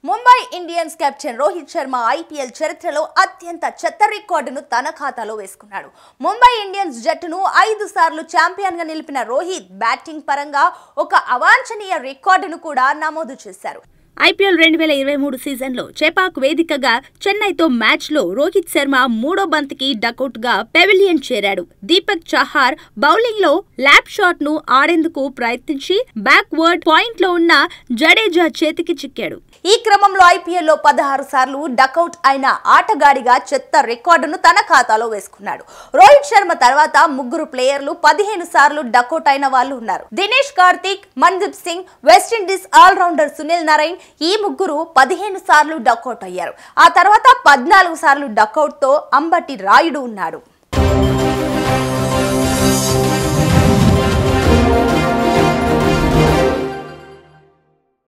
Mumbai Indians captain Rohit Sharma IPL చరిత్రలో అత్యంత చెత్త రికార్డును తన ఖాతాలో వేసుకున్నాడు ముంబై ఇండియన్స్ జట్టును ఐదు సార్లు ఛాంపియన్ గా నిలిపిన రోహిత్ బ్యాటింగ్ పరంగా ఒక అవాంఛనీయ రికార్డును కూడా నమోదు చేశారు ఐపీఎల్ రెండు వేల ఇరవై మూడు సీజన్లో చేపాక్ వేదికగా చెన్నైతో మ్యాచ్లో రోహిత్ శర్మ మూడో బంతికి డకౌట్ గా పెవిలియన్ చేరాడు దీపక్ చహార్ బౌలింగ్ లో ల్యాప్ షాట్ ను ఆడేందుకు ప్రయత్నించి బ్యాక్వర్డ్ పాయింట్ లో ఉన్న జడేజా చేతికి చిక్కాడు ఈ క్రమంలో ఐపీఎల్ లో పదహారు సార్లు డకౌట్ అయిన ఆటగాడిగా చెత్త రికార్డును తన ఖాతాలో వేసుకున్నాడు రోహిత్ శర్మ తర్వాత ముగ్గురు ప్లేయర్లు పదిహేను సార్లు డకౌట్ అయిన వాళ్ళు ఉన్నారు దినేష్ కార్తిక్ మన్దీప్ సింగ్ వెస్టిండీస్ ఆల్రౌండర్ సునీల్ నరైన్ ఈ ముగ్గురు పదిహేను సార్లు డకౌట్ అయ్యారు ఆ తర్వాత పద్నాలుగు సార్లు డకౌట్ తో అంబటి రాయుడు ఉన్నాడు